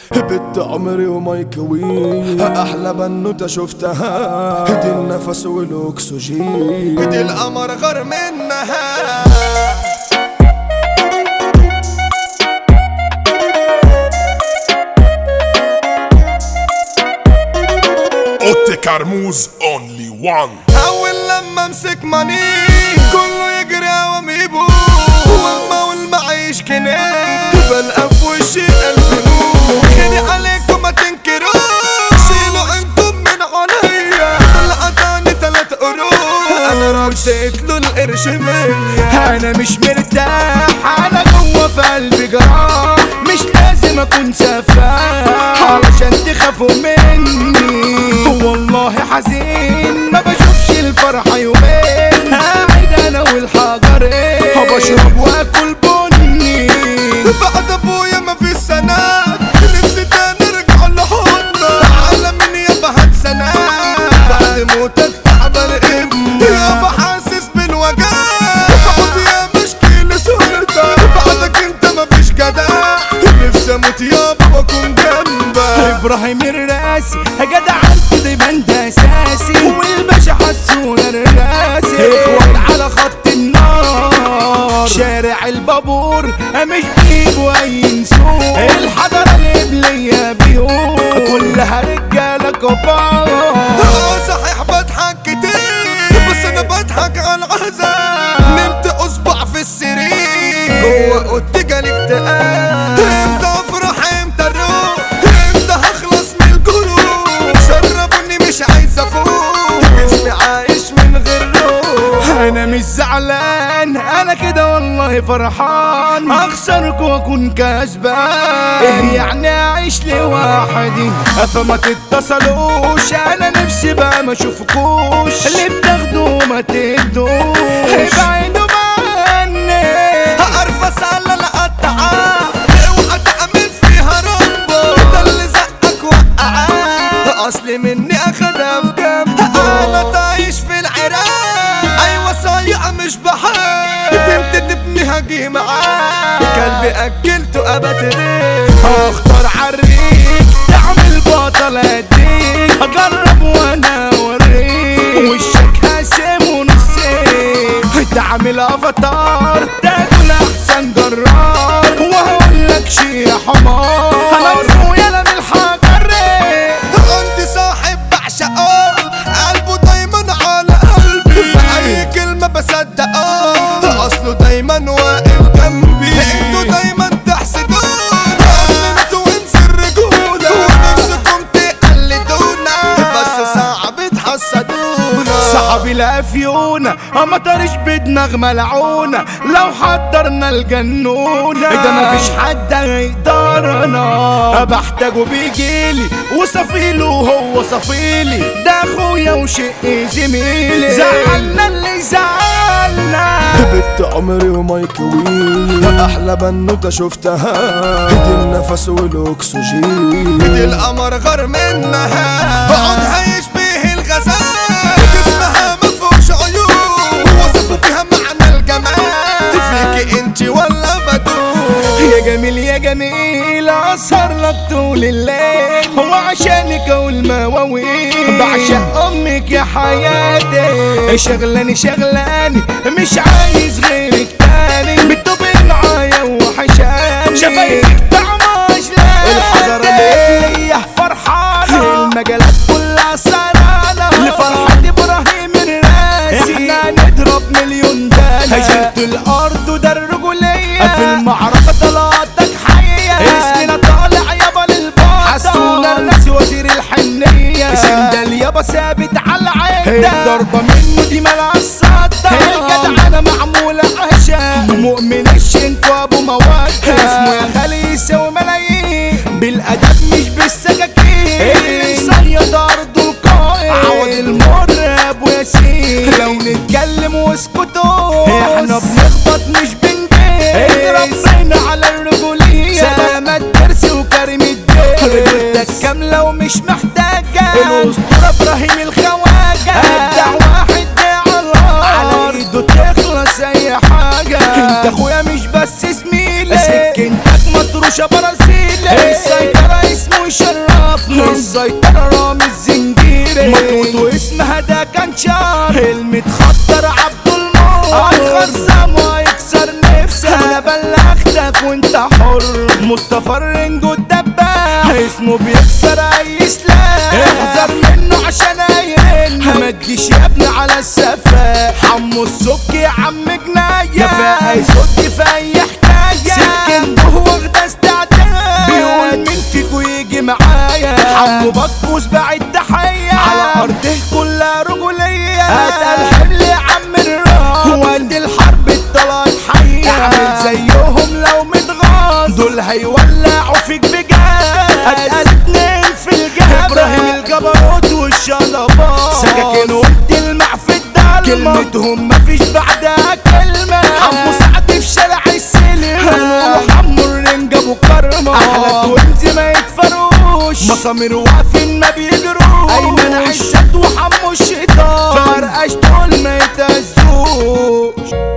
بنت عمري ومايكرويف احلى بنوتة شفتها دي النفس والاكسجين دي القمر غير منها اوتي كرموز اونلي وان اول لما امسك ماني كله يجري واميبو ولما اقول معيش جنيه بلقى في وشي الف نور خلي عليكم ما تنكروش شيلوا انتم من عليا طلعتاني تلات قروش انا رديت له القرش مية انا مش مرتاح انا جوه في قلبي جراح مش لازم اكون سفاح علشان تخافوا مني والله حزين ما بشوفش الفرحة يومين قاعد انا والحجرين بشرب واكل بني بعد ابويا ما في سنات نفسي تاني ارجع لحضنك على من يابا هتسنات بعد موتك تعبان ابني يابا حاسس بالوجع بعد يا مشكلة صورتك بعدك انت ما فيش جدع نفسي اموت يابا واكون جنبك ابراهيم الراسي جدع انت دايما ده اساسي والباشا حسونا الراسي اخوات على خط النار شارع البابور مش بيجيبوا اي نسوق الحضارة القبلية بيوت كلها رجالة كبار اه صحيح بضحك كتير بس انا بضحك على العذاب نمت اصبع في السرير جوه اوضتي جالي اكتئاب امتى افرح امتى اروح امتى هخلص من الجروح شربوني مش عايز افوق جسمي عايش من غير روح انا مش زعلان انا كده والله فرحان اخسرك واكون كسبان ايه يعني اعيش لوحدي فما تتصلوش انا نفسي بقى ما اشوفكوش اللي بتاخدوه ما تدوش ابعدوا عني ارفس على القطعة اوعى تأمن فيها ربه ده اللي زقك وقعاه اصل مني اخدها في جنبه انا تعيش في العراق ايوه صايع مش بحال تمت تبني هاجي معاه كلبي اكلته ابت ريح اختار عريك تعمل بطل اديك اجرب وانا اوريك وشك هاسم ونصين تعمل افاتار تاكل احسن جرار وهقول لك شي يا حمار انا اخويا لا من الحجر عندي صاحب بعشقه قلبه دايما على قلبي في اي كلمة بصدقه اصله دايما واقف جنبي انتوا دايما تحسدونا اصل انتوا انس الرجولة ونفسكم تقلدونا بس صعب تحسدونا صحابي الافيونة اما طرش بدماغ ملعونة لو حضرنا الجنونة ده مفيش حد هيقدرنا بحتاجه بيجيلي وصفيله وهو صفيلي ده اخويا وشق زميلي زعلنا اللي زعلنا بنت عمري ومايكرويف احلى بنوتة شفتها دي النفس والاكسجين دي القمر غير منها بعودها يشبه الغزال جسمها مفهوش عيون وصفوا بيها معنى الجمال فيكي انت ولا بدون يا جميل يا جميل اسهر لك طول الليل هو عشانك اقول مواويل بعشق امك يا حياتي شغلاني شغلاني مش عايز غيرك تاني بتطبي معايا وحشاني شفايفك طعمها اجلال الحضرة ليا فرحانة المجالات كلها سرانة لفرحة ابراهيم الراسي احنا نضرب مليون دانا هجرت الارض وده الرجولية في المعركة طلعتك حية اسمنا طالع يابا للبطل حسونا الناس وزير الحنية سندال يابا ثابت على العدة ضربة منه دي ملعب الصدى الجدعنة معمولة عشان مؤمن الشنك وابو مودة اسمه يا خالي يساوي ملايين بالادب مش بالسكاكين اللي مصيد ارضه القائد عوض المر ابو ياسين لو نتكلم واسكتوا احنا بنخبط مش بنجيب ربنا على الرجولية سلامة الدرس وكريم الدين رجولتك كاملة ومش محتاجة الاسطورة ابراهيم الخواجة ابدع واحد ده على على ايده تخلص اي حاجة انت اخويا مش بس زميلي سكنتك مطروشة برازيلي السيطرة اسم سيطرة رامي الزنجيري مطوط واسمها ده كان شار المتخطر عبد الموت هيخصم وهيكسر نفسك انا بلغتك وانت حر مصطفى الرنجو الدباب اسمه بيكسر اي سلاح احذر منه عشان هيرن ما تجيش يا ابني على السفاح حمو السك يا عم جناية يا فاقي صوتي في اي حكاية سكنته واخدة استعداد بيقول مين فيكو يجي معايا حمو بكوس بعد تحية على ارضه كلها رجولية اتقل حمل يا عم الراب وقت الحرب الطلعت حية اعمل زيهم لو متغاظ دول هيولعوا فيك بجد اتقل اتنين في الجبل ابراهيم الجبروت والشلبات سكاكين وبتلمع في الضلمة كلمتهم مفيش بعدها كلمة حمو سعد في شارع السلم وحمو الرنج ابو كرمة احلى توينز ما يتفروش مسامير واقفين ما بيجروش ايمن عزت وحمو الشيطان فرقش دول ما يتهزوش